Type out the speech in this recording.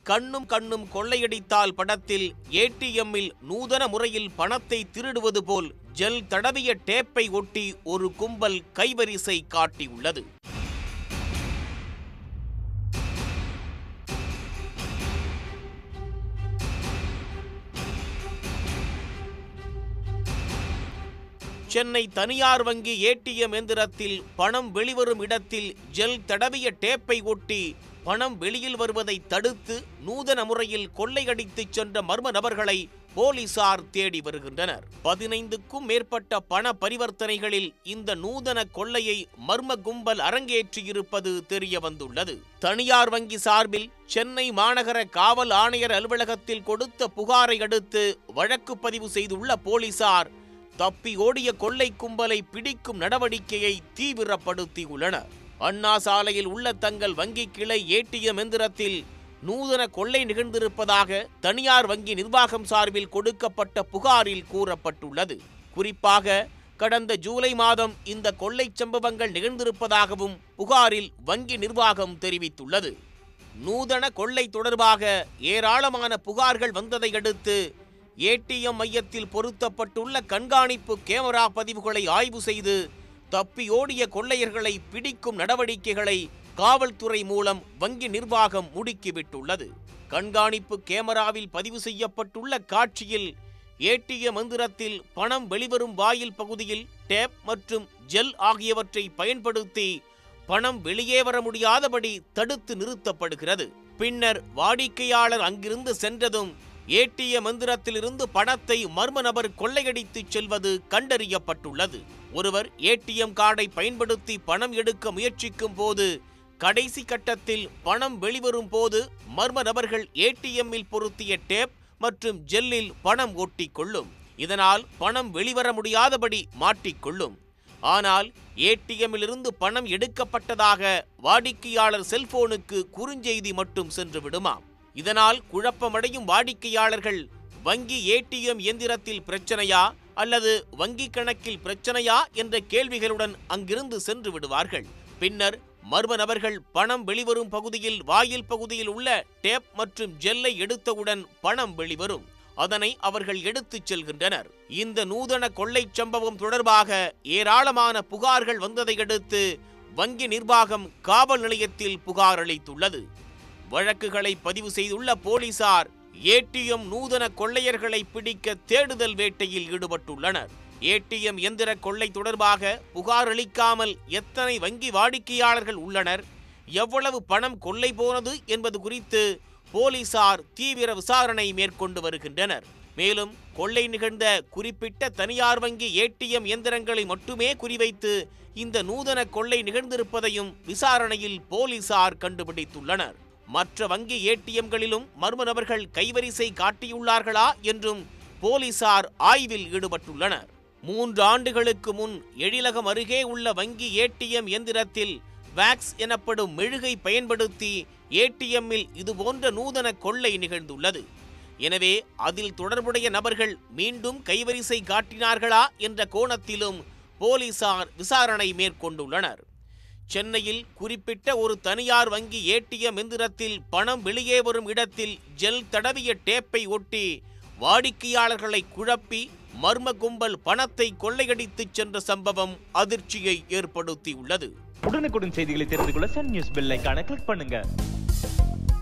கண்ணும் கண்ணும் கொள்ளையடித்தால் படத்தில் ஏடிஎம்மில் நூதன முறையில் பணத்தை திருடுவது போல் ஜெல் தடவிய டேப்பை ஒட்டி ஒரு கும்பல் கைவரிசை காட்டியுள்ளது சென்னை தனியார் வங்கி ஏடிஎம் எந்திரத்தில் பணம் வெளிவரும் இடத்தில் ஜெல் தடவிய டேப்பை ஒட்டி பணம் வெளியில் வருவதை தடுத்து நூதன முறையில் கொள்ளையடித்துச் சென்ற மர்ம நபர்களை போலீசார் தேடி வருகின்றனர் பதினைந்துக்கும் மேற்பட்ட பண பரிவர்த்தனைகளில் இந்த நூதன கொள்ளையை மர்ம கும்பல் அரங்கேற்றியிருப்பது தெரிய வந்துள்ளது தனியார் வங்கி சார்பில் சென்னை மாநகர காவல் ஆணையர் அலுவலகத்தில் கொடுத்த புகாரை அடுத்து வழக்கு பதிவு செய்துள்ள போலீசார் தப்பி ஓடிய கொள்ளை கும்பலை பிடிக்கும் நடவடிக்கையை தீவிரப்படுத்தியுள்ளனர் அண்ணா சாலையில் உள்ள தங்கள் வங்கி கிளை ஏடிஎம் எந்திரத்தில் நூதன கொள்ளை நிகழ்ந்திருப்பதாக தனியார் வங்கி நிர்வாகம் சார்பில் கொடுக்கப்பட்ட புகாரில் கூறப்பட்டுள்ளது குறிப்பாக கடந்த ஜூலை மாதம் இந்த கொள்ளைச் சம்பவங்கள் நிகழ்ந்திருப்பதாகவும் புகாரில் வங்கி நிர்வாகம் தெரிவித்துள்ளது நூதன கொள்ளை தொடர்பாக ஏராளமான புகார்கள் வந்ததை அடுத்து ஏடிஎம் மையத்தில் பொருத்தப்பட்டுள்ள கண்காணிப்பு கேமரா பதிவுகளை ஆய்வு செய்து தப்பியோடிய கொள்ளையர்களை பிடிக்கும் நடவடிக்கைகளை காவல்துறை மூலம் வங்கி நிர்வாகம் முடுக்கிவிட்டுள்ளது கண்காணிப்பு கேமராவில் பதிவு செய்யப்பட்டுள்ள காட்சியில் ஏடிஎம் மந்திரத்தில் பணம் வெளிவரும் வாயில் பகுதியில் டேப் மற்றும் ஜெல் ஆகியவற்றை பயன்படுத்தி பணம் வெளியே வர முடியாதபடி தடுத்து நிறுத்தப்படுகிறது பின்னர் வாடிக்கையாளர் அங்கிருந்து சென்றதும் ஏடிஎம் மந்திரத்திலிருந்து பணத்தை மர்ம நபர் கொள்ளையடித்துச் செல்வது கண்டறியப்பட்டுள்ளது ஒருவர் ஏடிஎம் கார்டை பயன்படுத்தி பணம் எடுக்க முயற்சிக்கும் போது கடைசி கட்டத்தில் பணம் வெளிவரும் போது மர்ம நபர்கள் ஏடிஎம்மில் பொருத்திய டேப் மற்றும் ஜெல்லில் பணம் ஒட்டிக்கொள்ளும் இதனால் பணம் வெளிவர முடியாதபடி மாட்டிக்கொள்ளும் ஆனால் ஏடிஎம்மிலிருந்து பணம் எடுக்கப்பட்டதாக வாடிக்கையாளர் செல்போனுக்கு குறுஞ்செய்தி மட்டும் சென்று விடுமாம் இதனால் குழப்பமடையும் வாடிக்கையாளர்கள் வங்கி ஏடிஎம் எந்திரத்தில் பிரச்சனையா அல்லது வங்கி கணக்கில் பிரச்சனையா என்ற கேள்விகளுடன் அங்கிருந்து சென்று விடுவார்கள் பின்னர் மர்ம நபர்கள் பணம் வெளிவரும் பகுதியில் வாயில் பகுதியில் உள்ள டேப் மற்றும் ஜெல்லை எடுத்தவுடன் பணம் வெளிவரும் அதனை அவர்கள் எடுத்துச் செல்கின்றனர் இந்த நூதன கொள்ளைச் சம்பவம் தொடர்பாக ஏராளமான புகார்கள் வந்ததை அடுத்து வங்கி நிர்வாகம் காவல் நிலையத்தில் புகார் அளித்துள்ளது வழக்குகளை பதிவு செய்துள்ள போலீசார் ஏடிஎம் நூதன கொள்ளையர்களை பிடிக்க தேடுதல் வேட்டையில் ஈடுபட்டுள்ளனர் ஏடிஎம் எந்திர கொள்ளை தொடர்பாக புகார் அளிக்காமல் எத்தனை வங்கி வாடிக்கையாளர்கள் உள்ளனர் எவ்வளவு பணம் கொள்ளை போனது என்பது குறித்து போலீசார் தீவிர விசாரணை மேற்கொண்டு வருகின்றனர் மேலும் கொள்ளை நிகழ்ந்த குறிப்பிட்ட தனியார் வங்கி ஏடிஎம் இயந்திரங்களை மட்டுமே குறிவைத்து இந்த நூதன கொள்ளை நிகழ்ந்திருப்பதையும் விசாரணையில் போலீசார் கண்டுபிடித்துள்ளனர் மற்ற வங்கி ஏடிஎம்களிலும் மர்ம நபர்கள் கைவரிசை காட்டியுள்ளார்களா என்றும் போலீசார் ஆய்வில் ஈடுபட்டுள்ளனர் மூன்று ஆண்டுகளுக்கு முன் எழிலகம் அருகே உள்ள வங்கி ஏடிஎம் எந்திரத்தில் வேக்ஸ் எனப்படும் மெழுகை பயன்படுத்தி ஏடிஎம்மில் இதுபோன்ற நூதன கொள்ளை நிகழ்ந்துள்ளது எனவே அதில் தொடர்புடைய நபர்கள் மீண்டும் கைவரிசை காட்டினார்களா என்ற கோணத்திலும் போலீசார் விசாரணை மேற்கொண்டுள்ளனர் சென்னையில் குறிப்பிட்ட ஒரு தனியார் வங்கி ஏடிஎம் எந்திரத்தில் பணம் வெளியே வரும் இடத்தில் ஜெல் தடவிய டேப்பை ஒட்டி வாடிக்கையாளர்களை குழப்பி மர்ம கும்பல் பணத்தை கொள்ளையடித்துச் சென்ற சம்பவம் அதிர்ச்சியை ஏற்படுத்தியுள்ளது உடனுக்குடன் செய்திகளை தெரிந்து கொள்ள சன் நியூஸ் பெல் ஐகானை கிளிக் பண்ணுங்க